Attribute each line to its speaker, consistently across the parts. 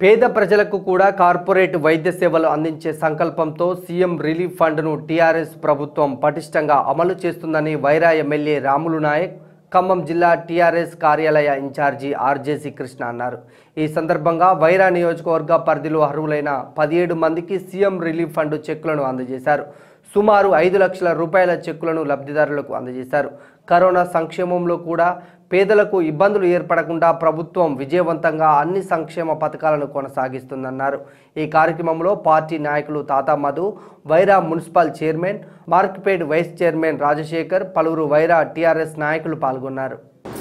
Speaker 1: పేద ప్రజలకు కూడా కార్పొరేట్ వైద్య సేవలు అందించే సంకల్పంతో సీఎం రిలీఫ్ ఫండ్ను టీఆర్ఎస్ ప్రభుత్వం పటిష్టంగా అమలు చేస్తుందని వైరా ఎమ్మెల్యే రాములు నాయక్ ఖమ్మం జిల్లా టీఆర్ఎస్ కార్యాలయ ఇన్ఛార్జి ఆర్జేసి కృష్ణ అన్నారు ఈ సందర్భంగా వైరా నియోజకవర్గ పరిధిలో అర్హులైన పదిహేడు మందికి సీఎం రిలీఫ్ ఫండ్ చెక్కులను అందజేశారు సుమారు ఐదు లక్షల రూపాయల చెక్కులను లబ్ధిదారులకు అందజేశారు కరోనా సంక్షేమంలో కూడా పేదలకు ఇబ్బందులు ఏర్పడకుండా ప్రభుత్వం విజయవంతంగా అన్ని సంక్షేమ పథకాలను కొనసాగిస్తుందన్నారు ఈ కార్యక్రమంలో పార్టీ నాయకులు తాతా మధు వైరా మున్సిపల్ చైర్మన్ మార్క్పేట్ వైస్ చైర్మన్ రాజశేఖర్ పలువురు వైరా టీఆర్ఎస్ నాయకులు పాల్గొన్నారు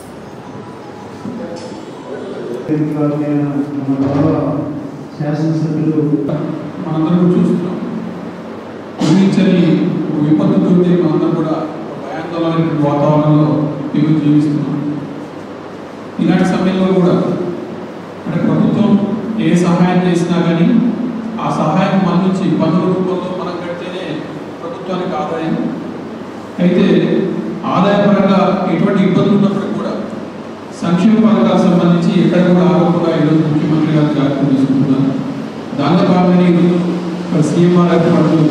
Speaker 2: మన గౌరవ శాసనసభ్యులు
Speaker 3: మనందరం చూస్తున్నాం ఊహించని ఒక విపత్తుతో మనందరం కూడా ఒక భయాందోళనటువంటి వాతావరణంలో మేము జీవిస్తున్నాం ఇలాంటి సమయంలో కూడా అంటే ప్రభుత్వం ఏ సహాయం చేసినా కానీ ఆ సహాయం మన నుంచి పన్నుల రూపంలో మనం కడితేనే ప్రభుత్వానికి ఆదాయం అయితే ఆదాయపరంగా ఎటువంటి ఇబ్బందులు ఉన్నప్పుడు కూడా సంక్షేమ పథకాలకు సంబంధించి ఎక్కడ కూడా ఆగకుండా ఈరోజు ముఖ్యమంత్రి గారు జాగ్రత్త తీసుకుంటున్నారు దానిలో భాగంగానే ఈరోజు మరి సీఎంఆర్ పనులు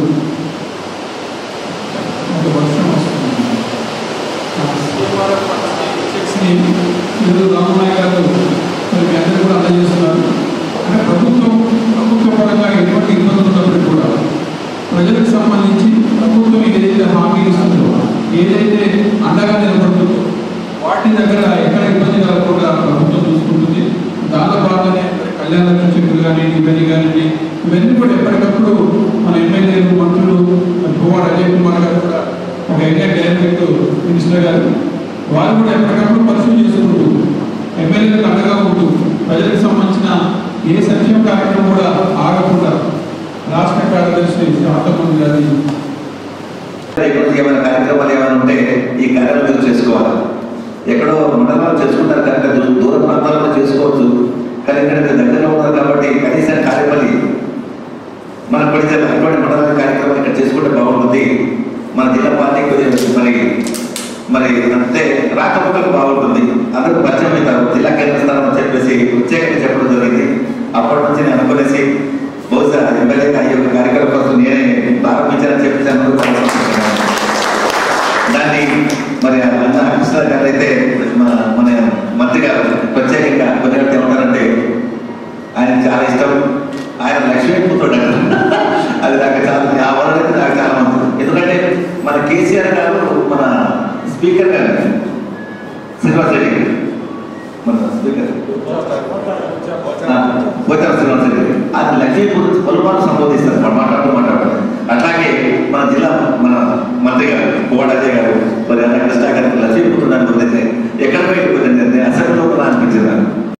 Speaker 3: ఒక వర్షం వస్తుంది ఆ సీఎంఆర్ చెక్స్ని ఈరోజు రామనాయ్ గారు మరి మీ అందరూ కూడా అందజేస్తున్నారు అంటే ప్రభుత్వం ప్రభుత్వ పరంగా ఎటువంటి ఇబ్బందులు ఉన్నప్పటికీ కూడా ప్రజలకు సంబంధించి ప్రభుత్వం ఏదైతే హామీ ఇస్తుందో ఏదైతే అండగా నిలబడుతుందో వాటి దగ్గర ఎక్కడ ఇబ్బంది కలగకుండా ప్రభుత్వం చూసుకుంటుంది దానిలో భాగంగానే మరి కళ్యాణ లక్ష్మి చెక్కులు కానీ ఇవన్నీ కానీ ఇవన్నీ కూడా ఎప్పటికప్పుడు మన ఎమ్మెల్యేలు మంత్రులు మరి పువ్వాడ అజయ్ కుమార్ గారు కూడా ఒక యంగ్ డైరెక్ట్ మినిస్టర్ గారు వారు కూడా ఎప్పటికప్పుడు పరిశీలన చేసుకుంటూ ఎమ్మెల్యేలకు అండగా ఉంటూ ప్రజలకు సంబంధించిన ఏ సంక్షేమ కార్యక్రమం కూడా ఆగకుండా రాష్ట్ర కార్యదర్శి శాంతమంది గారి
Speaker 4: ఇప్పుడు ఏమైనా కార్యక్రమాలు ఏమైనా ఉంటే ఈ కార్యాలయం మీరు చేసుకోవాలి ఎక్కడో మండలాలు చేసుకుంటారు కనుక దూ- దూర ప్రాంతాలలో చేసుకోవచ్చు కానీ ఇక్కడ మీరు దగ్గరలో ఉన్నారు కాబట్టి కనీసం కార్యపల్లి మన కొన్ని జిల్లా అటువంటి మండల కార్యక్రమాలు ఇక్కడ చేసుకుంటే బాగుంటుంది మన జిల్లా పార్టీ కొద్దిగా మరి మరి అంటే రాకపోకలకు బాగుంటుంది అందరూ పరిచయం అవుతారు జిల్లా కేంద్ర స్థానం అని చెప్పేసి ప్రత్యేకంగా చెప్పడం జరిగింది అప్పటి నుంచి నేను అనుకునేసి బహుశా ఎమ్మెల్యేగా ఈ యొక్క కార్యక్రమం కోసం నేనే ప్రారంభించానని చెప్పేసి అందరూ సంతోషిస్తున్నాను. దాన్ని మరి అన్న కృష్ణ గారు అయితే మన మన మంత్రి గారు ప్రత్యేకంగా కొద్దిగా ఏమంటారంటే ఆయన చాలా ఇష్టం ఆయన లక్ష్మీపుత్రుడు అంటారు అది నాకు చాలా ఆ వరద అయితే నాకు చాలా మంది ఎందుకంటే మన కేసీఆర్ గారు మన స్పీకర్ గారు శ్రీనివాస్ రెడ్డి గారు మన స్పీకర్ పోతారు శ్రీనివాస్ రెడ్డి గారు ఆయన లక్ష్మీపుత్రుడు పలుమార్లు సంబోధిస్తారు మనం మాట్లాడుతూ మాట్లాడుతూ అట్లాగే మన జిల్లా మన మంత్రి గారు కోవడ అజయ్ గారు మరి అన్న కృష్ణ గారికి లక్ష్మీపుత్రుడు